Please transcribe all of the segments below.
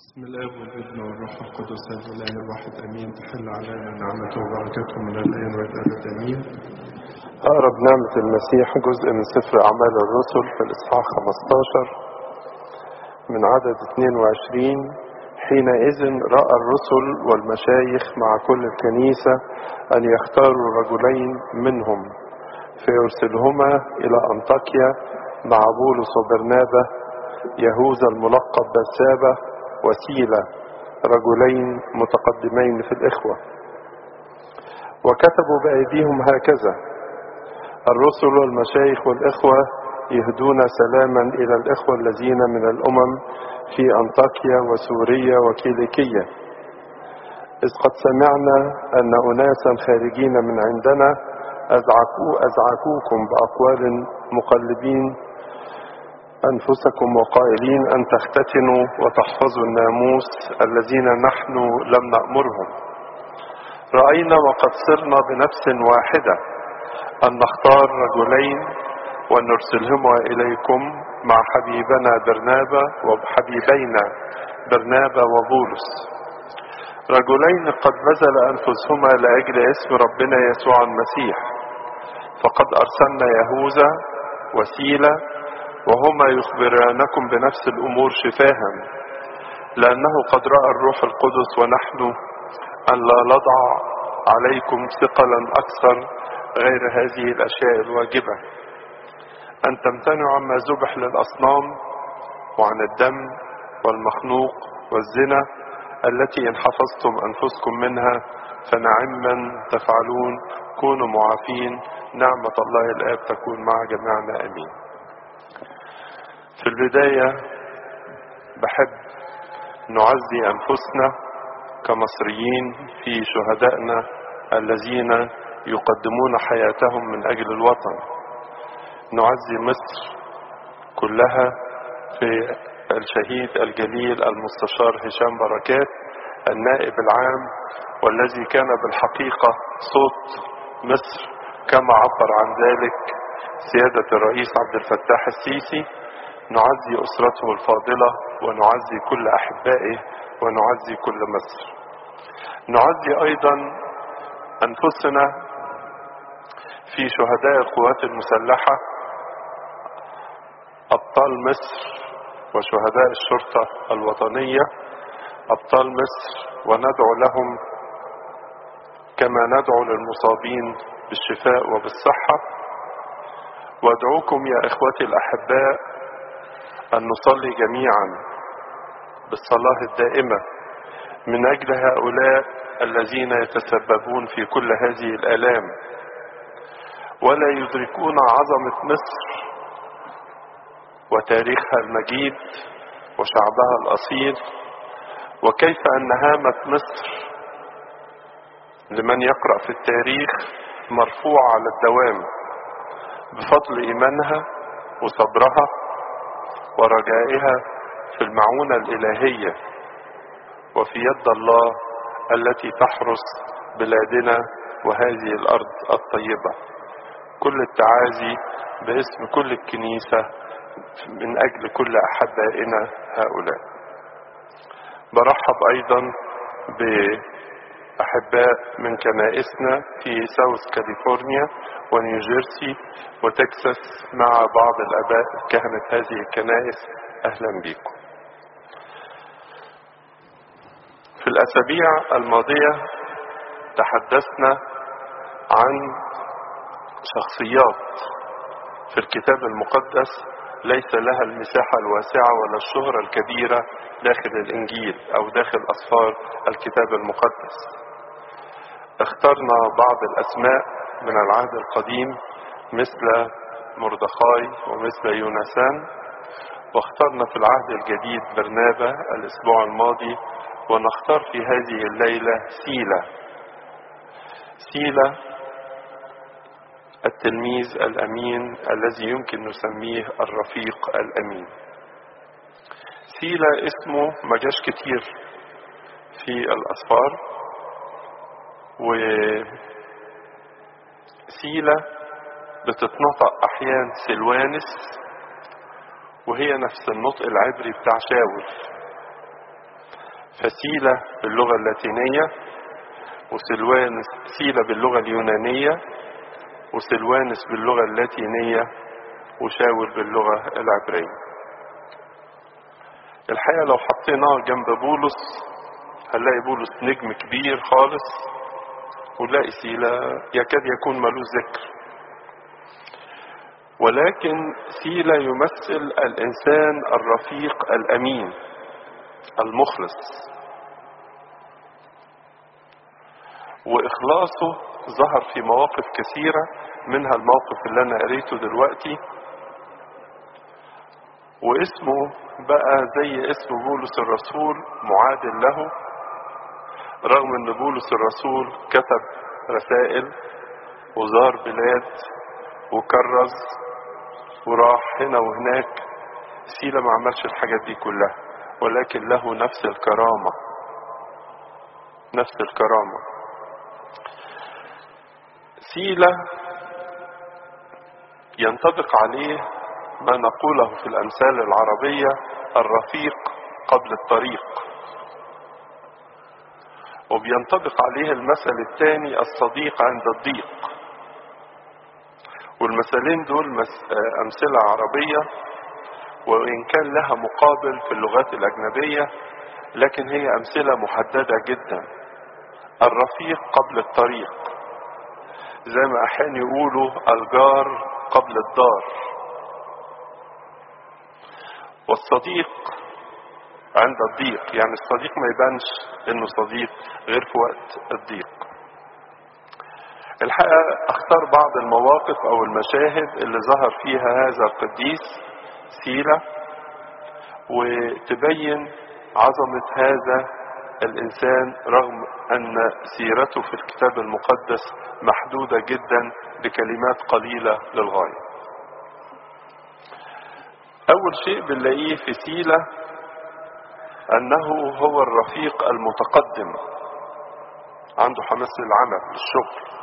بسم الله والابن والروح القدس الاله الواحد امين تحل علينا نعمته وبركاته من الان والابد امين اقرب نعمه المسيح جزء من سفر اعمال الرسل في الاصحاح 15 من عدد 22 حينئذ راى الرسل والمشايخ مع كل الكنيسه ان يختاروا رجلين منهم فيرسلهما الى انطاكيا مع بولس وبرنابا يهوذا الملقب بسابه وسيلة رجلين متقدمين في الإخوة وكتبوا بأيديهم هكذا الرسل والمشايخ والإخوة يهدون سلاما إلى الإخوة الذين من الأمم في أنطاكيا وسوريا وكيليكية إذ قد سمعنا أن أناسا خارجين من عندنا أزعكوا أزعكوكم بأقوال مقلبين أنفسكم وقائلين أن تختتنوا وتحفظوا الناموس الذين نحن لم نأمرهم رأينا وقد صرنا بنفس واحدة أن نختار رجلين ونرسلهما إليكم مع حبيبنا برنابا وحبيبينا برنابا وبولس رجلين قد بذل أنفسهما لأجل اسم ربنا يسوع المسيح فقد أرسلنا يهوذا وسيلة وهما يخبرانكم بنفس الأمور شفاها لأنه قد رأى الروح القدس ونحن أن لا نضع عليكم ثقلا أكثر غير هذه الأشياء الواجبة أن تمتنعوا عما ذبح للأصنام وعن الدم والمخنوق والزنا التي إن حفظتم أنفسكم منها فنعما تفعلون كونوا معافين نعمة الله الآب تكون مع جميعنا أمين في البداية بحب نعزي أنفسنا كمصريين في شهدائنا الذين يقدمون حياتهم من أجل الوطن نعزي مصر كلها في الشهيد الجليل المستشار هشام بركات النائب العام والذي كان بالحقيقة صوت مصر كما عبر عن ذلك سيادة الرئيس عبد الفتاح السيسي نعزي أسرته الفاضلة ونعزي كل أحبائه ونعزي كل مصر نعزي أيضا أنفسنا في شهداء القوات المسلحة أبطال مصر وشهداء الشرطة الوطنية أبطال مصر وندعو لهم كما ندعو للمصابين بالشفاء وبالصحة وادعوكم يا إخوتي الأحباء أن نصلي جميعا بالصلاة الدائمة من أجل هؤلاء الذين يتسببون في كل هذه الآلام ولا يدركون عظمة مصر وتاريخها المجيد وشعبها الأصيل وكيف أن هامة مصر لمن يقرأ في التاريخ مرفوعة على الدوام بفضل إيمانها وصبرها ورجائها في المعونة الإلهية وفي يد الله التي تحرس بلادنا وهذه الأرض الطيبة كل التعازي باسم كل الكنيسة من أجل كل أحبائنا هؤلاء برحب أيضا بأحباء من كنائسنا في ساوث كاليفورنيا ونيوجيرسي وتكساس مع بعض الآباء كهنة هذه الكنائس أهلا بكم في الأسابيع الماضية تحدثنا عن شخصيات في الكتاب المقدس ليس لها المساحة الواسعة ولا الشهرة الكبيرة داخل الإنجيل أو داخل أسفار الكتاب المقدس اخترنا بعض الأسماء من العهد القديم مثل مردخاي ومثل يونسان واخترنا في العهد الجديد برنابا الأسبوع الماضي ونختار في هذه الليلة سيلة سيلة التلميذ الأمين الذي يمكن نسميه الرفيق الأمين سيلة اسمه ما جاش كتير في الأسفار و سيلة بتتنطق أحيان سلوانس وهي نفس النطق العبري بتاع شاول فسيلة باللغة اللاتينية وسلوانس سيلة باللغة اليونانية وسلوانس باللغة اللاتينية وشاول باللغة العبرية الحقيقة لو حطيناه جنب بولس هنلاقي بولس نجم كبير خالص ونلاقي سيلة يكاد يكون ملوش ذكر ولكن سيلة يمثل الإنسان الرفيق الأمين المخلص وإخلاصه ظهر في مواقف كثيرة منها الموقف اللي أنا قريته دلوقتي واسمه بقى زي اسم بولس الرسول معادل له رغم ان بولس الرسول كتب رسائل وزار بلاد وكرز وراح هنا وهناك سيلة ما عملش الحاجات دي كلها ولكن له نفس الكرامة نفس الكرامة سيلة ينطبق عليه ما نقوله في الأمثال العربية الرفيق قبل الطريق وبينطبق عليه المثل الثاني الصديق عند الضيق والمثلين دول مس... أمثلة عربية وإن كان لها مقابل في اللغات الأجنبية لكن هي أمثلة محددة جدا الرفيق قبل الطريق زي ما أحيانا يقولوا الجار قبل الدار والصديق عند الضيق يعني الصديق ما يبانش انه صديق غير في وقت الضيق الحقيقة اختار بعض المواقف او المشاهد اللي ظهر فيها هذا القديس سيرة وتبين عظمة هذا الانسان رغم ان سيرته في الكتاب المقدس محدودة جدا بكلمات قليلة للغاية اول شيء بنلاقيه في سيلة انه هو الرفيق المتقدم عنده حماس للعمل للشغل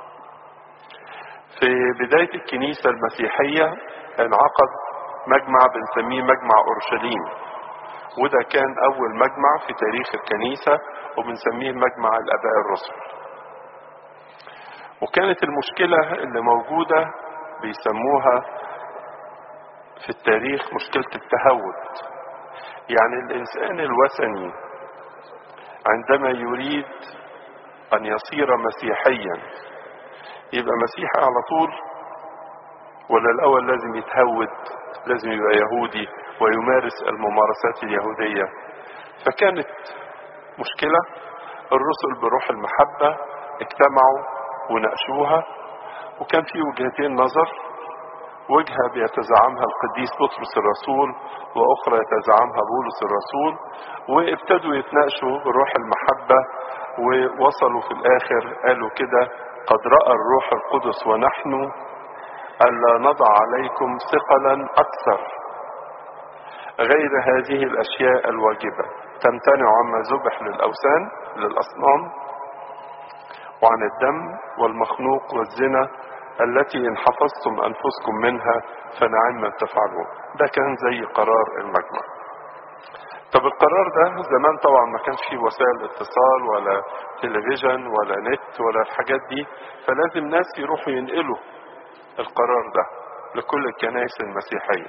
في بداية الكنيسة المسيحية انعقد مجمع بنسميه مجمع اورشليم وده كان اول مجمع في تاريخ الكنيسة وبنسميه مجمع الاباء الرسل وكانت المشكلة اللي موجودة بيسموها في التاريخ مشكلة التهود يعني الإنسان الوثني عندما يريد أن يصير مسيحيا يبقى مسيحي على طول ولا الأول لازم يتهود لازم يبقى يهودي ويمارس الممارسات اليهودية فكانت مشكلة الرسل بروح المحبة اجتمعوا وناقشوها وكان في وجهتين نظر وجهة بيتزعمها القديس بطرس الرسول وأخرى يتزعمها بولس الرسول وابتدوا يتناقشوا بروح المحبة ووصلوا في الآخر قالوا كده قد رأى الروح القدس ونحن ألا نضع عليكم ثقلا أكثر غير هذه الأشياء الواجبة تمتنع عما ذبح للأوثان للأصنام وعن الدم والمخنوق والزنا التي إن حفظتم أنفسكم منها فنعم ما تفعلون ده كان زي قرار المجمع طب القرار ده زمان طبعا ما كانش فيه وسائل اتصال ولا تلفزيون ولا نت ولا الحاجات دي فلازم ناس يروحوا ينقلوا القرار ده لكل الكنائس المسيحية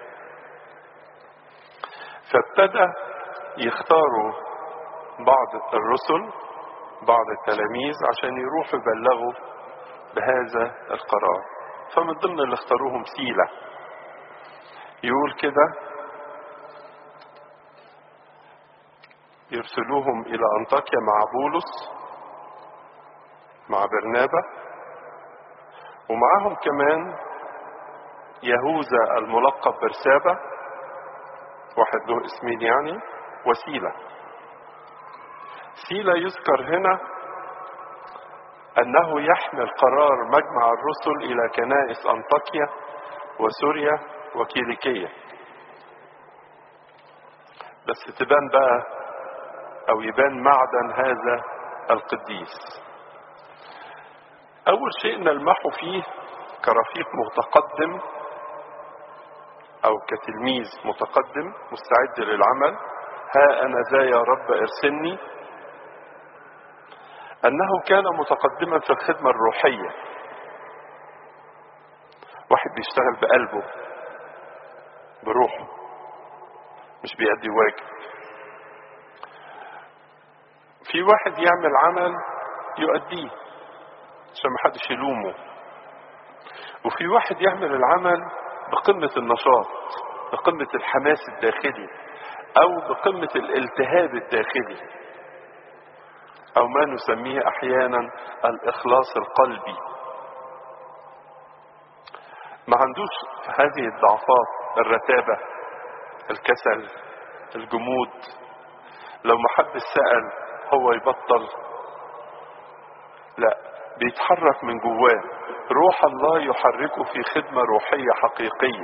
فابتدى يختاروا بعض الرسل بعض التلاميذ عشان يروحوا يبلغوا بهذا القرار فمن ضمن اللي اختاروهم سيلة يقول كده يرسلوهم إلى أنطاكيا مع بولس مع برنابة ومعهم كمان يهوذا الملقب برسابة واحد له اسمين يعني وسيلة سيلة يذكر هنا أنه يحمل قرار مجمع الرسل إلى كنائس أنطاكيا وسوريا وكيليكية بس تبان بقى أو يبان معدن هذا القديس أول شيء نلمحه فيه كرفيق متقدم أو كتلميذ متقدم مستعد للعمل ها أنا ذا يا رب ارسلني أنه كان متقدما في الخدمة الروحية واحد بيشتغل بقلبه بروحه مش بيأدي واجب في واحد يعمل عمل يؤديه عشان محدش يلومه وفي واحد يعمل العمل بقمة النشاط بقمة الحماس الداخلي او بقمة الالتهاب الداخلي او ما نسميه احيانا الاخلاص القلبي ما عندوش هذه الضعفات الرتابة الكسل الجمود لو ما حد سأل هو يبطل لا بيتحرك من جواه روح الله يحركه في خدمة روحية حقيقية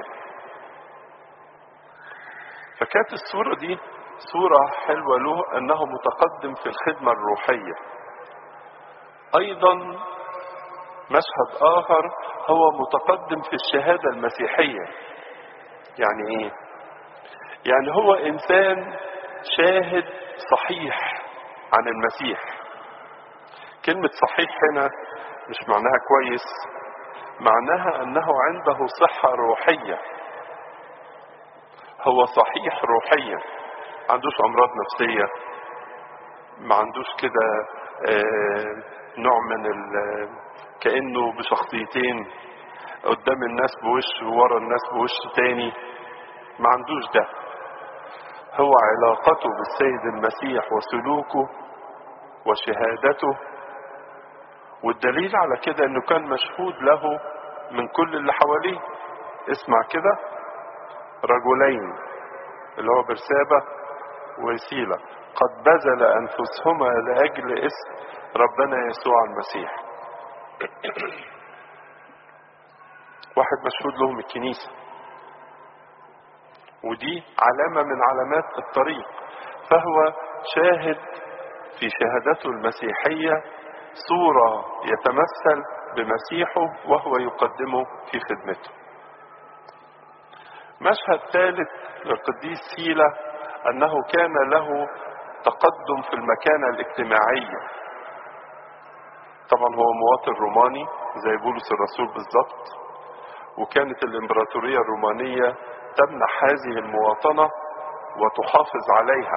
فكانت الصورة دي صورة حلوة له أنه متقدم في الخدمة الروحية أيضا مشهد آخر هو متقدم في الشهادة المسيحية يعني إيه؟ يعني هو إنسان شاهد صحيح عن المسيح كلمة صحيح هنا مش معناها كويس معناها أنه عنده صحة روحية هو صحيح روحيا ما عندوش امراض نفسيه ما عندوش كده آه نوع من كانه بشخصيتين قدام الناس بوش وورا الناس بوش تاني ما عندوش ده هو علاقته بالسيد المسيح وسلوكه وشهادته والدليل على كده انه كان مشهود له من كل اللي حواليه اسمع كده رجلين اللي هو برسابة وسيلة قد بذل أنفسهما لأجل اسم ربنا يسوع المسيح واحد مشهود لهم الكنيسة ودي علامة من علامات الطريق فهو شاهد في شهادته المسيحية صورة يتمثل بمسيحه وهو يقدمه في خدمته مشهد ثالث للقديس سيلة أنه كان له تقدم في المكانة الاجتماعية طبعا هو مواطن روماني زي بولس الرسول بالظبط وكانت الإمبراطورية الرومانية تمنح هذه المواطنة وتحافظ عليها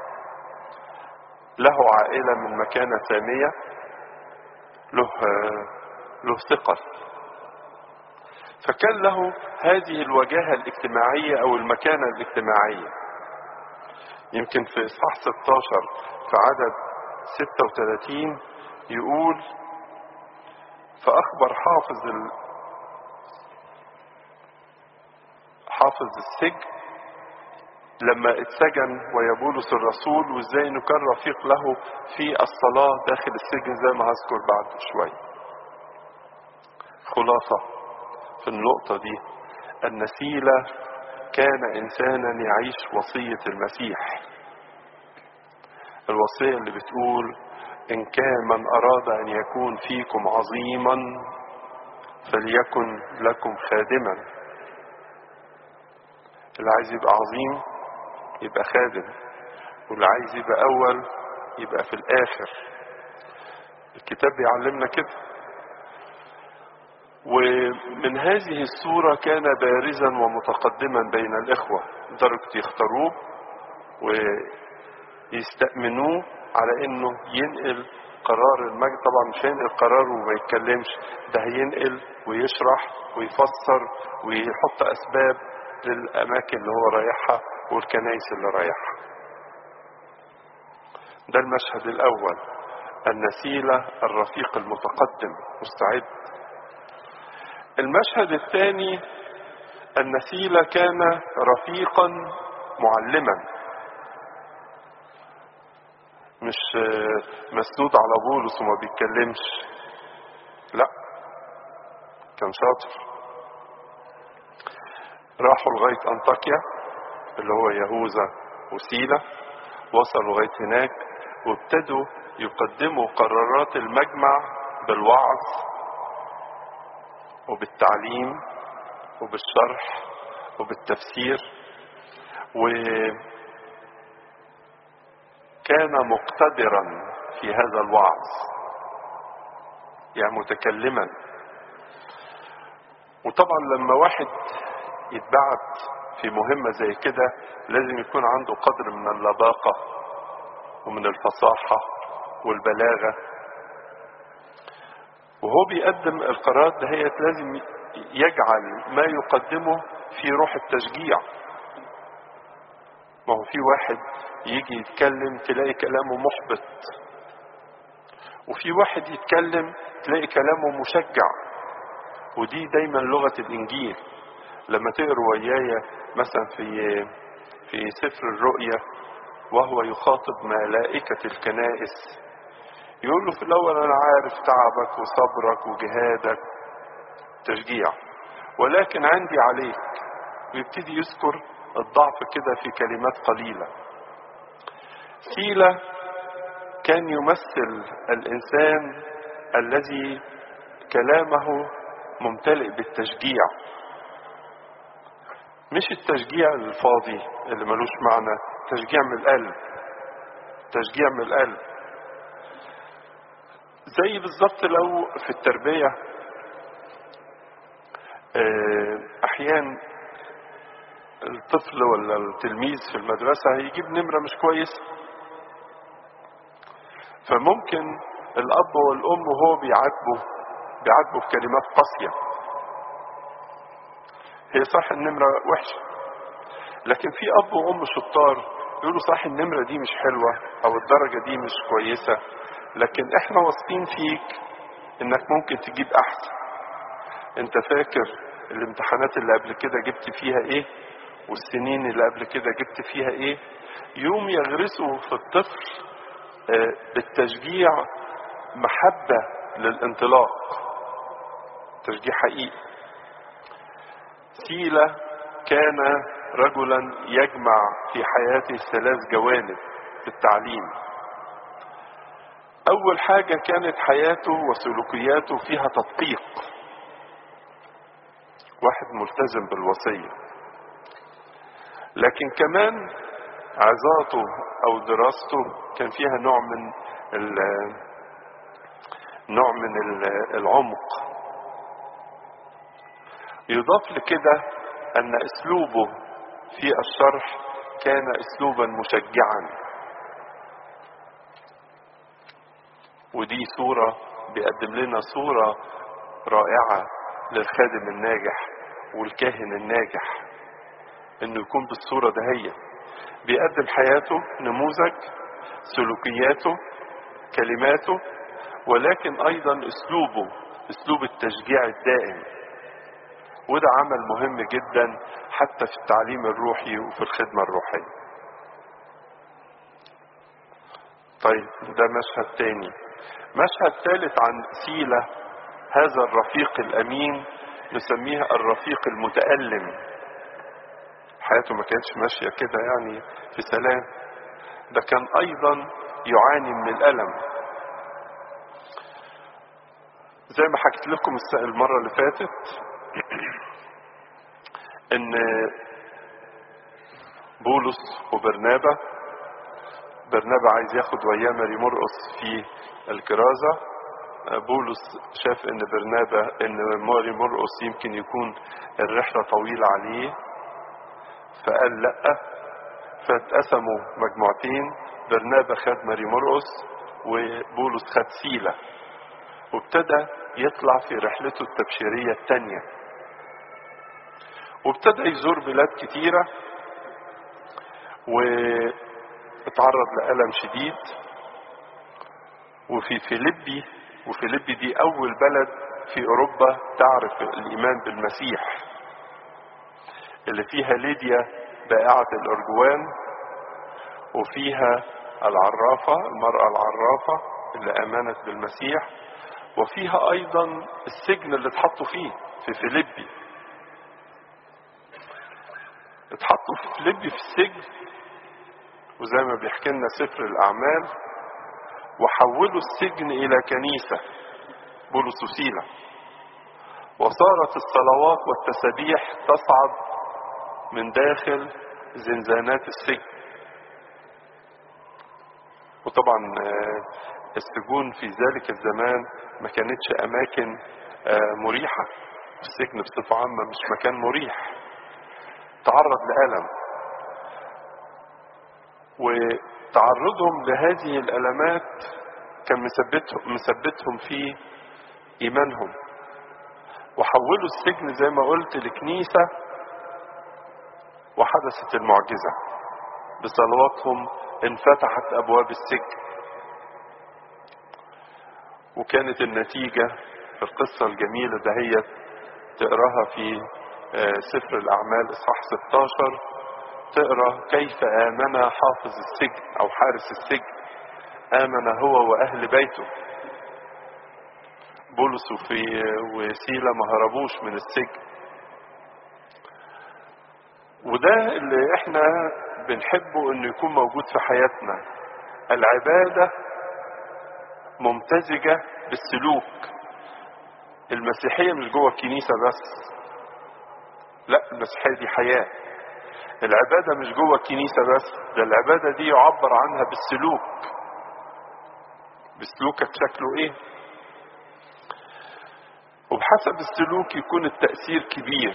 له عائلة من مكانة سامية له له ثقل فكان له هذه الوجاهة الاجتماعية أو المكانة الاجتماعية يمكن في إصحاح 16 في عدد 36 يقول فأخبر حافظ ال... حافظ السجن لما اتسجن ويا بولس الرسول وازاي انه كان رفيق له في الصلاة داخل السجن زي ما هذكر بعد شوية خلاصة في النقطة دي أن سيلة كان إنسانا يعيش وصية المسيح الوصية اللي بتقول إن كان من أراد أن يكون فيكم عظيما فليكن لكم خادما اللي عايز يبقى عظيم يبقى خادم واللي عايز يبقى أول يبقى في الآخر الكتاب بيعلمنا كده ومن هذه الصورة كان بارزا ومتقدما بين الإخوة لدرجة يختاروه ويستأمنوه على إنه ينقل قرار المجد طبعا مش هينقل قرار وما يتكلمش ده هينقل ويشرح ويفسر ويحط أسباب للأماكن اللي هو رايحها والكنائس اللي رايحها ده المشهد الأول النسيلة الرفيق المتقدم مستعد المشهد الثاني أن سيلة كان رفيقا معلما مش مسنود على بولس وما بيتكلمش لا كان شاطر راحوا لغاية أنطاكيا اللي هو يهوذا وسيلة وصلوا لغاية هناك وابتدوا يقدموا قرارات المجمع بالوعظ وبالتعليم وبالشرح وبالتفسير كان مقتدرا في هذا الوعظ يعني متكلما وطبعا لما واحد يتبعت في مهمة زي كده لازم يكون عنده قدر من اللباقة ومن الفصاحة والبلاغة وهو بيقدم القرارات دهيت لازم يجعل ما يقدمه في روح التشجيع ما هو في واحد يجي يتكلم تلاقي كلامه محبط وفي واحد يتكلم تلاقي كلامه مشجع ودي دايما لغة الإنجيل لما تقروا ويايا مثلا في في سفر الرؤيا وهو يخاطب ملائكة الكنائس يقول له في الأول أنا عارف تعبك وصبرك وجهادك تشجيع ولكن عندي عليك ويبتدي يذكر الضعف كده في كلمات قليلة سيلة كان يمثل الإنسان الذي كلامه ممتلئ بالتشجيع مش التشجيع الفاضي اللي ملوش معنى تشجيع من القلب تشجيع من القلب زي بالظبط لو في التربية أحيان الطفل ولا التلميذ في المدرسة هيجيب نمرة مش كويسة فممكن الأب والأم وهو بيعاتبه بيعاتبه بكلمات قاسية هي صح النمرة وحشة لكن في أب وأم شطار يقولوا صح النمرة دي مش حلوة أو الدرجة دي مش كويسة لكن احنا واثقين فيك انك ممكن تجيب احسن انت فاكر الامتحانات اللي قبل كده جبت فيها ايه والسنين اللي قبل كده جبت فيها ايه يوم يغرسوا في الطفل بالتشجيع محبة للانطلاق تشجيع حقيقي سيلة كان رجلا يجمع في حياته ثلاث جوانب في التعليم أول حاجة كانت حياته وسلوكياته فيها تدقيق واحد ملتزم بالوصية لكن كمان عظاته أو دراسته كان فيها نوع من نوع من العمق يضاف لكده أن أسلوبه في الشرح كان أسلوبا مشجعا ودي صورة بيقدم لنا صورة رائعة للخادم الناجح والكاهن الناجح انه يكون بالصورة دهية بيقدم حياته نموذج سلوكياته كلماته ولكن ايضا اسلوبه اسلوب التشجيع الدائم وده عمل مهم جدا حتى في التعليم الروحي وفي الخدمة الروحية طيب ده مشهد تاني مشهد ثالث عن سيلة هذا الرفيق الأمين نسميها الرفيق المتألم حياته ما كانتش ماشية كده يعني في سلام ده كان أيضا يعاني من الألم زي ما حكيت لكم المرة اللي فاتت ان بولس وبرنابا برنابا عايز ياخد وياه ماري مرقص في الكرازة بولس شاف ان برنابا ان ماري مرقص يمكن يكون الرحلة طويلة عليه فقال لا فاتقسموا مجموعتين برنابا خد ماري مرقص وبولس خد سيلة وابتدى يطلع في رحلته التبشيرية الثانية وابتدى يزور بلاد كتيرة واتعرض لألم شديد وفي فيليبي وفيليبي دي أول بلد في أوروبا تعرف الإيمان بالمسيح اللي فيها ليديا بائعة الأرجوان وفيها العرافة المرأة العرافة اللي آمنت بالمسيح وفيها أيضا السجن اللي اتحطوا فيه في فيليبي اتحطوا في فيليبي في السجن وزي ما بيحكي لنا سفر الأعمال وحولوا السجن إلى كنيسة بولس وسيلة وصارت الصلوات والتسابيح تصعد من داخل زنزانات السجن وطبعا آه، السجون في ذلك الزمان ما كانتش أماكن آه، مريحة السجن بصفة عامة مش مكان مريح تعرض لألم وتعرضهم لهذه الألمات كان مثبتهم, مثبتهم في إيمانهم وحولوا السجن زي ما قلت لكنيسة وحدثت المعجزة بصلواتهم انفتحت أبواب السجن وكانت النتيجة في القصة الجميلة دهيت تقراها في آه، سفر الأعمال إصحاح 16 تقرا كيف آمن حافظ السجن أو حارس السجن آمن هو وأهل بيته بولس وفي وسيلة ما هربوش من السجن وده اللي احنا بنحبه انه يكون موجود في حياتنا العبادة ممتزجة بالسلوك المسيحية مش جوه الكنيسة بس لا المسيحية دي حياة العبادة مش جوه الكنيسة بس ده العبادة دي يعبر عنها بالسلوك بسلوكك شكله ايه وبحسب السلوك يكون التأثير كبير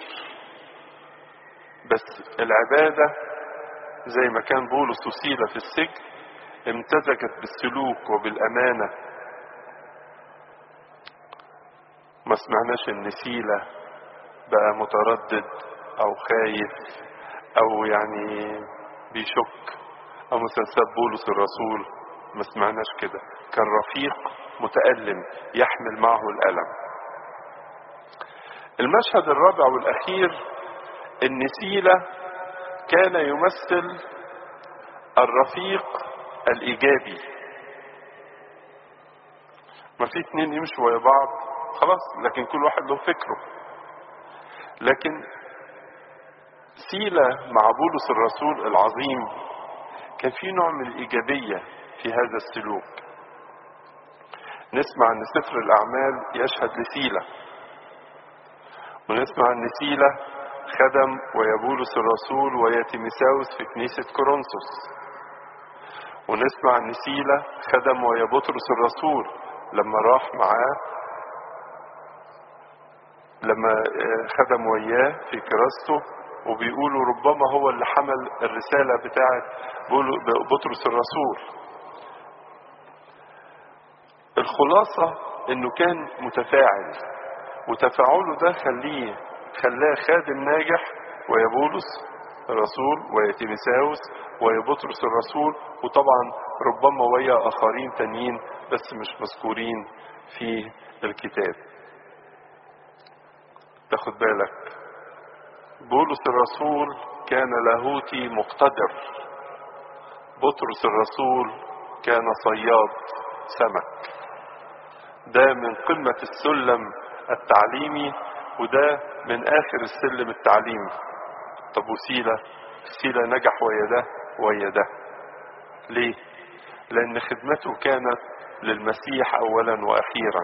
بس العبادة زي ما كان بولس وسيلة في السجن امتزجت بالسلوك وبالأمانة ما سمعناش ان سيلة بقى متردد او خايف او يعني بيشك او مثلا ساب بولس الرسول ما سمعناش كده كان رفيق متألم يحمل معه الألم المشهد الرابع والأخير ان سيلة كان يمثل الرفيق الإيجابي ما في اتنين يمشوا ويا بعض خلاص لكن كل واحد له فكره لكن سيلة مع بولس الرسول العظيم كان في نوع من الإيجابية في هذا السلوك نسمع أن سفر الأعمال يشهد لسيلة ونسمع أن سيلة خدم ويا بولس الرسول ويا تيميساوس في كنيسة كورنثوس ونسمع أن سيلة خدم ويا بطرس الرسول لما راح معاه لما خدم وياه في كراسته وبيقولوا ربما هو اللي حمل الرسالة بتاعة بطرس الرسول الخلاصة انه كان متفاعل وتفاعله ده خليه خلاه خادم ناجح ويا بولس الرسول ويا تيمساوس ويا بطرس الرسول وطبعا ربما ويا اخرين تانيين بس مش مذكورين في الكتاب تاخد بالك بولس الرسول كان لاهوتي مقتدر بطرس الرسول كان صياد سمك ده من قمة السلم التعليمي وده من آخر السلم التعليمي طب وسيلة سيلة نجح ويا ده ويا ده ليه لأن خدمته كانت للمسيح أولا وأخيرا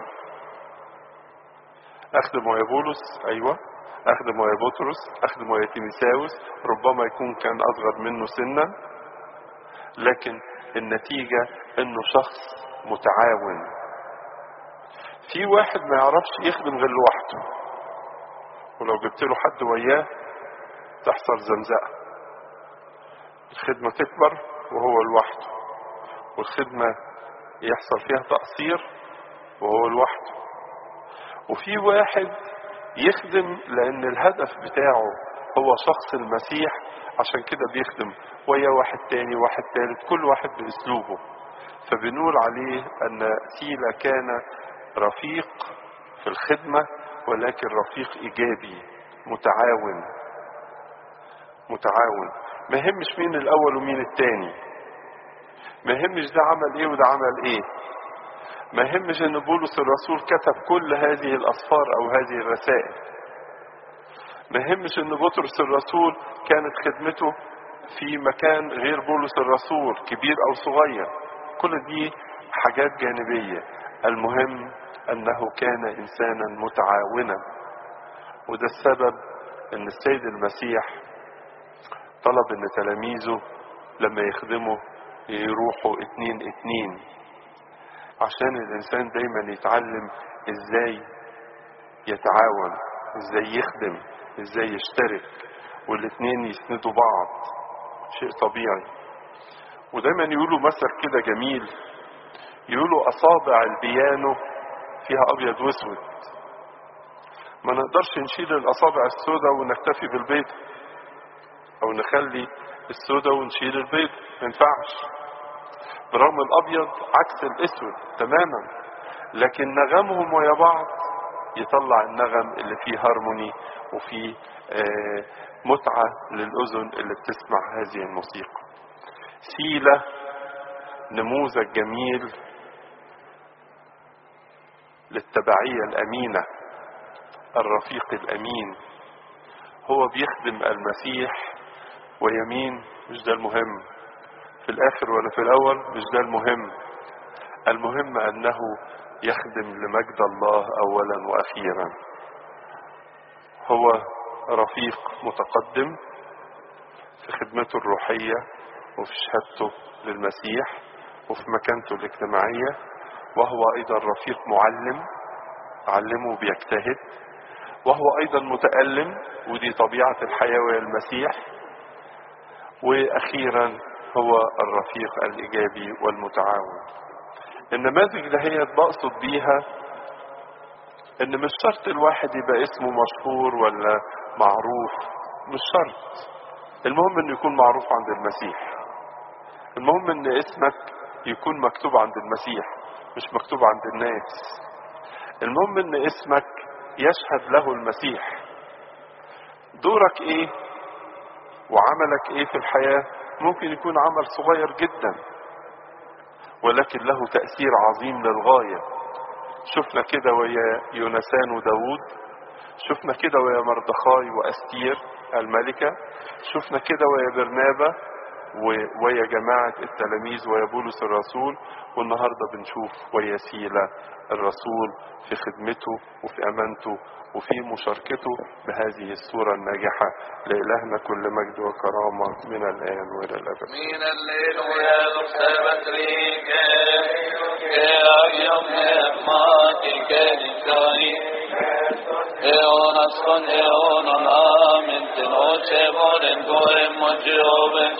أخدم ويا بولس أيوة أخدم ويا بطرس أخدم ويا تيميساوس ربما يكون كان أصغر منه سنا لكن النتيجة إنه شخص متعاون في واحد ما يعرفش يخدم غير لوحده ولو جبت له حد وياه تحصل زمزقة الخدمة تكبر وهو لوحده والخدمة يحصل فيها تقصير وهو لوحده وفي واحد يخدم لأن الهدف بتاعه هو شخص المسيح عشان كده بيخدم ويا واحد تاني واحد تالت كل واحد بأسلوبه فبنقول عليه أن سيلا كان رفيق في الخدمة ولكن رفيق إيجابي متعاون متعاون ما يهمش مين الأول ومين التاني ما يهمش ده عمل ايه وده عمل ايه ما يهمش ان بولس الرسول كتب كل هذه الاسفار او هذه الرسائل ما يهمش ان بطرس الرسول كانت خدمته في مكان غير بولس الرسول كبير او صغير كل دي حاجات جانبية المهم انه كان انسانا متعاونا وده السبب ان السيد المسيح طلب ان تلاميذه لما يخدموا يروحوا اتنين اتنين عشان الانسان دايما يتعلم ازاي يتعاون ازاي يخدم ازاي يشترك والاتنين يسندوا بعض شيء طبيعي ودايما يقولوا مثل كده جميل يقولوا اصابع البيانو فيها ابيض واسود ما نقدرش نشيل الاصابع السوداء ونكتفي بالبيض او نخلي السوداء ونشيل البيض ما ينفعش برغم الابيض عكس الاسود تماما لكن نغمهم ويا بعض يطلع النغم اللي فيه هارموني وفيه آه متعة للأذن اللي بتسمع هذه الموسيقى سيلة نموذج جميل للتبعية الأمينة الرفيق الأمين هو بيخدم المسيح ويمين مش ده المهم في الآخر ولا في الأول مش ده المهم المهم أنه يخدم لمجد الله أولا وأخيرا هو رفيق متقدم في خدمته الروحية وفي شهادته للمسيح وفي مكانته الاجتماعية وهو أيضا رفيق معلم علمه بيجتهد وهو أيضا متألم ودي طبيعة الحياة ويا المسيح وأخيرا هو الرفيق الإيجابي والمتعاون النماذج ده هي بقصد بيها ان مش شرط الواحد يبقى اسمه مشهور ولا معروف مش شرط المهم انه يكون معروف عند المسيح المهم ان اسمك يكون مكتوب عند المسيح مش مكتوب عند الناس المهم ان اسمك يشهد له المسيح دورك ايه وعملك ايه في الحياة ممكن يكون عمل صغير جدا ولكن له تأثير عظيم للغاية شفنا كده ويا يونسان وداود شفنا كده ويا مردخاي وأستير الملكة شفنا كده ويا برنابة ويا جماعة التلاميذ ويا بولس الرسول والنهاردة بنشوف ويا سيلة الرسول في خدمته وفي أمانته وفي مشاركته بهذه الصورة الناجحة لإلهنا كل مجد وكرامة من الآن وإلى الأبد من الليل ويغسبت ريكا يا يوم ماتي كالكاري Eon aston eon on amen ten oche voren goem mojoben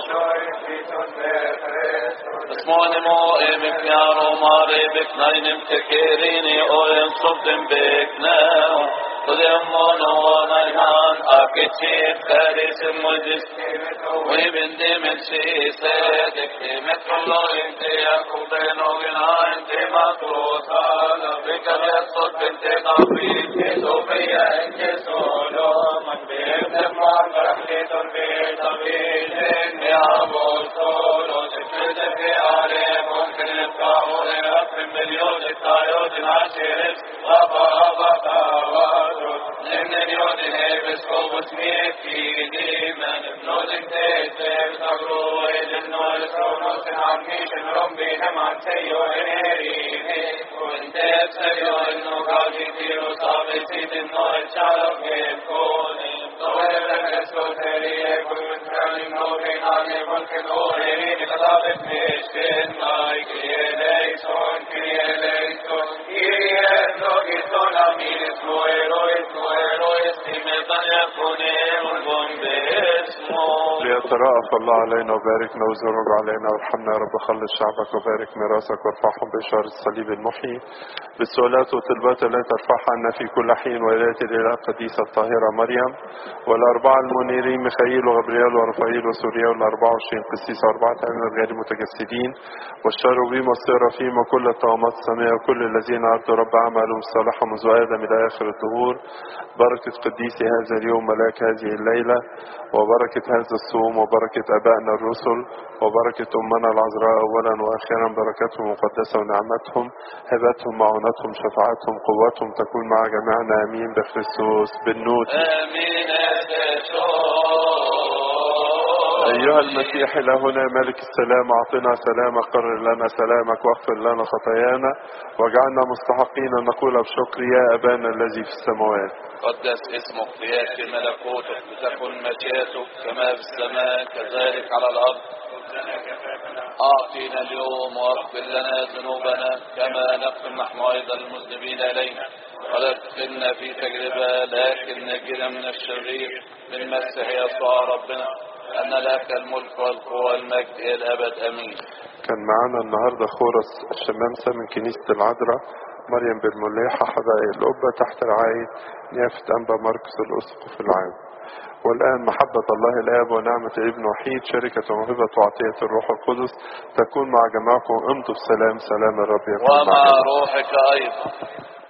Smone mo emek yaro mare bek naynem tekerini oem softem bek nao Todemon onayhan akechit karis mujis Wibin dimen shise dektimet kullo inti yakubden ogina inti makruta Bika yasot binte qabri Sofia inti solo Man bibne man رحلة في طويل يا أبو solo تكتب في عليه ممكن الطاول أكرم مليون الطايوت العشيرس غابا غابا وارد لأن اليوم هيبس كوبس ميكي من بنودك تيسير تقروا إذن ولسرونوس عميش ربي هم عن سيو إنيريني وانت بسيو إنه قاضي تيرو صابي سيد النور الشعر في الكوني طويل لك اسكوتري كل تراني نوري ناني ممكن أوريني خطابت مشكل مايك إليكسون كي إليكسون كي إليكسون أمين اسمه إيرو اسمه إيرو اسمه يكون إيرو باسمه ليترأف الله علينا وباركنا وزرق علينا وارحمنا يا رب خلص شعبك وبارك ميراثك وارفعهم بإشارة الصليب المحيي بالسؤالات والطلبات التي ترفعها عنا في كل حين ولاية الإله القديسة الطاهرة مريم والأربعة المنيرين ميخائيل وغبريال ورفائيل وسوريا والأربعة وعشرين قسيس وأربعة أئمة غير متجسدين والشاروبيم والسرافيم وكل الطغمات السماء وكل الذين أرضوا رب أعمالهم الصالحة منذ آدم إلى آخر الدهور بركة قديسي هذا اليوم ملاك هذه الليلة وبركة هذا الصوم وبركة أبائنا الرسل وبركة أمنا العذراء أولا وآخرا بركتهم مقدسة ونعمتهم هبتهم معونتهم شفاعتهم قوتهم تكون مع جميعنا آمين بخريستوس بالنوت آمين أيها المسيح إلهنا ملك السلام أعطنا سلامك قرر لنا سلامك واغفر لنا خطايانا واجعلنا مستحقين أن نقول بشكر يا أبانا الذي في السماوات قدس اسمك ليأتي ملكوتك لتكن مشيئتك كما في السماء كذلك على الأرض أعطينا اليوم واغفر لنا ذنوبنا كما نغفر نحن أيضا المذنبين إلينا ولا تدخلنا في تجربة لكن نجنا من الشرير من مسح يسوع ربنا أن لك الملك والقوة والمجد إلى الأبد أمين كان معانا النهاردة خورس الشمامسة من كنيسة العذراء مريم بن مليحة حدائق القبة تحت رعاية نيافة أنبا ماركس الأسقف العام والآن محبة الله الآب ونعمة الابن وحيد شركة وموهبة وعطية الروح القدس تكون مع جماعكم امضوا بسلام سلام الرب يكون ومع معكم روحك أيضا